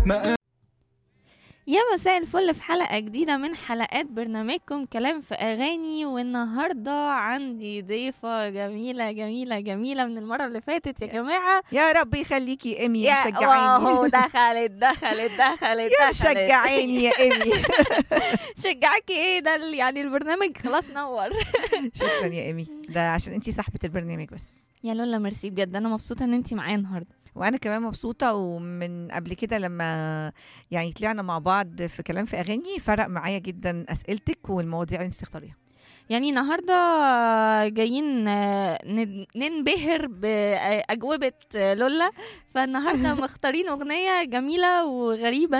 ما يا مساء الفل في حلقة جديدة من حلقات برنامجكم كلام في أغاني والنهاردة عندي ضيفة جميلة جميلة جميلة من المرة اللي فاتت يا جماعة يا رب يخليكي يا ايمي يا مشجعاني واو دخلت دخلت دخلت يا دخلت مشجعاني يا ايمي شجعكي ايه ده ال- يعني البرنامج خلاص نور شكرا يا ايمي ده عشان انتي صاحبة البرنامج بس يا لولا ميرسي بجد أنا مبسوطة إن أنتي معايا النهاردة وانا كمان مبسوطة ومن قبل كده لما يعني طلعنا مع بعض في كلام في اغاني فرق معايا جدا اسئلتك والمواضيع اللي انت تختاريها يعني النهاردة جايين آه، ن- ننبهر بأجوبة لولا فالنهاردة مختارين أغنية جميلة وغريبة